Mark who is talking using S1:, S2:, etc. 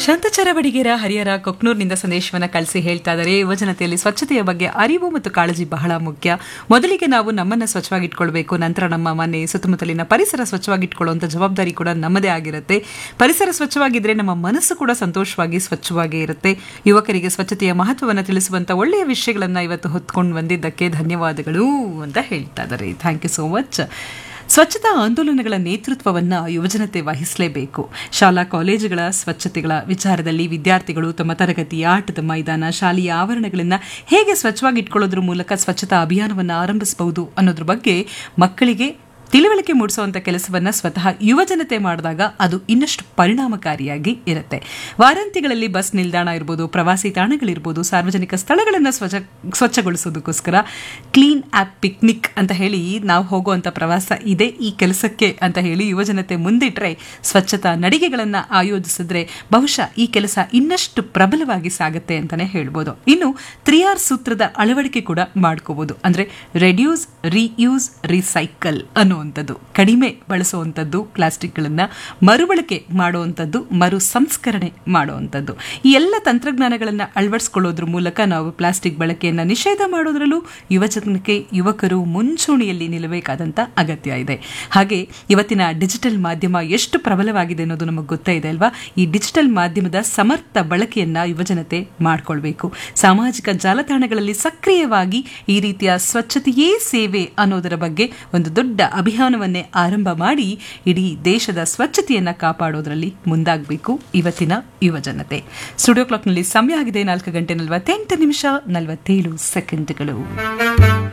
S1: ಶಾಂತಚರ ಬಡಿಗೇರ ಹರಿಹರ ಕೊಕ್ನೂರ್ನಿಂದ ಸಂದೇಶವನ್ನ ಕಳಿಸಿ ಹೇಳ್ತಾ ಇದ್ದಾರೆ ಯುವಜನತೆಯಲ್ಲಿ ಸ್ವಚ್ಛತೆಯ ಬಗ್ಗೆ ಅರಿವು ಮತ್ತು ಕಾಳಜಿ ಬಹಳ ಮುಖ್ಯ ಮೊದಲಿಗೆ ನಾವು ನಮ್ಮನ್ನ ಸ್ವಚ್ಛವಾಗಿಟ್ಕೊಳ್ಬೇಕು ನಂತರ ನಮ್ಮ ಮನೆ ಸುತ್ತಮುತ್ತಲಿನ ಪರಿಸರ ಸ್ವಚ್ಛವಾಗಿಟ್ಕೊಳ್ಳುವಂಥ ಜವಾಬ್ದಾರಿ ಕೂಡ ನಮ್ಮದೇ ಆಗಿರುತ್ತೆ ಪರಿಸರ ಸ್ವಚ್ಛವಾಗಿದ್ರೆ ನಮ್ಮ ಮನಸ್ಸು ಕೂಡ ಸಂತೋಷವಾಗಿ ಸ್ವಚ್ಛವಾಗಿ ಇರುತ್ತೆ ಯುವಕರಿಗೆ ಸ್ವಚ್ಛತೆಯ ಮಹತ್ವವನ್ನು ತಿಳಿಸುವಂತ ಒಳ್ಳೆಯ ವಿಷಯಗಳನ್ನ ಇವತ್ತು ಹೊತ್ಕೊಂಡು ಬಂದಿದ್ದಕ್ಕೆ ಧನ್ಯವಾದಗಳು ಅಂತ ಹೇಳ್ತಾ ಇದ್ದಾರೆ ಥ್ಯಾಂಕ್ ಯು ಸೋ ಮಚ್ ಸ್ವಚ್ಛತಾ ಆಂದೋಲನಗಳ ನೇತೃತ್ವವನ್ನು ಯುವಜನತೆ ವಹಿಸಲೇಬೇಕು ಶಾಲಾ ಕಾಲೇಜುಗಳ ಸ್ವಚ್ಛತೆಗಳ ವಿಚಾರದಲ್ಲಿ ವಿದ್ಯಾರ್ಥಿಗಳು ತಮ್ಮ ತರಗತಿ ಆಟದ ಮೈದಾನ ಶಾಲೆಯ ಆವರಣಗಳನ್ನು ಹೇಗೆ ಸ್ವಚ್ಛವಾಗಿ ಇಟ್ಕೊಳ್ಳೋದ್ರ ಮೂಲಕ ಸ್ವಚ್ಛತಾ ಅಭಿಯಾನವನ್ನು ಆರಂಭಿಸಬಹುದು ಅನ್ನೋದ್ರ ಬಗ್ಗೆ ಮಕ್ಕಳಿಗೆ ತಿಳುವಳಿಕೆ ಮೂಡಿಸುವಂಥ ಕೆಲಸವನ್ನ ಸ್ವತಃ ಯುವಜನತೆ ಮಾಡಿದಾಗ ಅದು ಇನ್ನಷ್ಟು ಪರಿಣಾಮಕಾರಿಯಾಗಿ ಇರುತ್ತೆ ವಾರಾಂತ್ಯಗಳಲ್ಲಿ ಬಸ್ ನಿಲ್ದಾಣ ಇರ್ಬೋದು ಪ್ರವಾಸಿ ತಾಣಗಳಿರ್ಬೋದು ಸಾರ್ವಜನಿಕ ಸ್ಥಳಗಳನ್ನು ಸ್ವಚ್ಛ ಸ್ವಚ್ಛಗೊಳಿಸೋದಕ್ಕೋಸ್ಕರ ಕ್ಲೀನ್ ಆ್ಯಪ್ ಪಿಕ್ನಿಕ್ ಅಂತ ಹೇಳಿ ನಾವು ಹೋಗುವಂಥ ಪ್ರವಾಸ ಇದೆ ಈ ಕೆಲಸಕ್ಕೆ ಅಂತ ಹೇಳಿ ಯುವಜನತೆ ಮುಂದಿಟ್ರೆ ಸ್ವಚ್ಛತಾ ನಡಿಗೆಗಳನ್ನು ಆಯೋಜಿಸಿದ್ರೆ ಬಹುಶಃ ಈ ಕೆಲಸ ಇನ್ನಷ್ಟು ಪ್ರಬಲವಾಗಿ ಸಾಗುತ್ತೆ ಅಂತಲೇ ಹೇಳ್ಬೋದು ಇನ್ನು ತ್ರೀ ಆರ್ ಸೂತ್ರದ ಅಳವಡಿಕೆ ಕೂಡ ಮಾಡ್ಕೋಬಹುದು ಅಂದರೆ ರೆಡ್ಯೂಸ್ ರೀಯೂಸ್ ರೀಸೈಕಲ್ ಅನ್ನುವಂಥದ್ದು ಕಡಿಮೆ ಬಳಸುವಂಥದ್ದು ಪ್ಲಾಸ್ಟಿಕ್ಗಳನ್ನು ಮರುಬಳಕೆ ಮಾಡುವಂಥದ್ದು ಮರು ಸಂಸ್ಕರಣೆ ಮಾಡುವಂಥದ್ದು ಈ ಎಲ್ಲ ತಂತ್ರಜ್ಞಾನಗಳನ್ನು ಅಳವಡಿಸ್ಕೊಳ್ಳೋದ್ರ ಮೂಲಕ ನಾವು ಪ್ಲಾಸ್ಟಿಕ್ ಬಳಕೆಯನ್ನು ನಿಷೇಧ ಮಾಡೋದ್ರಲ್ಲೂ ಯುವಜನಕ್ಕೆ ಯುವಕರು ಮುಂಚೂಣಿಯಲ್ಲಿ ನಿಲ್ಲಬೇಕಾದಂಥ ಅಗತ್ಯ ಇದೆ ಹಾಗೆ ಇವತ್ತಿನ ಡಿಜಿಟಲ್ ಮಾಧ್ಯಮ ಎಷ್ಟು ಪ್ರಬಲವಾಗಿದೆ ಅನ್ನೋದು ನಮಗೆ ಗೊತ್ತೇ ಇದೆ ಅಲ್ವಾ ಈ ಡಿಜಿಟಲ್ ಮಾಧ್ಯಮದ ಸಮರ್ಥ ಬಳಕೆಯನ್ನ ಯುವಜನತೆ ಮಾಡಿಕೊಳ್ಬೇಕು ಸಾಮಾಜಿಕ ಜಾಲತಾಣಗಳಲ್ಲಿ ಸಕ್ರಿಯವಾಗಿ ಈ ರೀತಿಯ ಸ್ವಚ್ಛತೆಯೇ ಸೇವೆ ಅನ್ನೋದರ ಬಗ್ಗೆ ಒಂದು ದೊಡ್ಡ ಅಭಿಯಾನವನ್ನೇ ಆರಂಭ ಮಾಡಿ ಇಡೀ ದೇಶದ ಸ್ವಚ್ಛತೆಯನ್ನ ಕಾಪಾಡೋದ್ರಲ್ಲಿ ಮುಂದಾಗಬೇಕು ಇವತ್ತಿನ ಯುವಜನತೆ ಸ್ಟುಡಿಯೋ ಕ್ಲಾಕ್ನಲ್ಲಿ ಸಮಯ ಆಗಿದೆ ನಾಲ್ಕು ಗಂಟೆ ನಲವತ್ತೆಂಟು ನಿಮಿಷ ನಲವತ್ತೇಳು ಸೆಕೆಂಡ್ಗಳು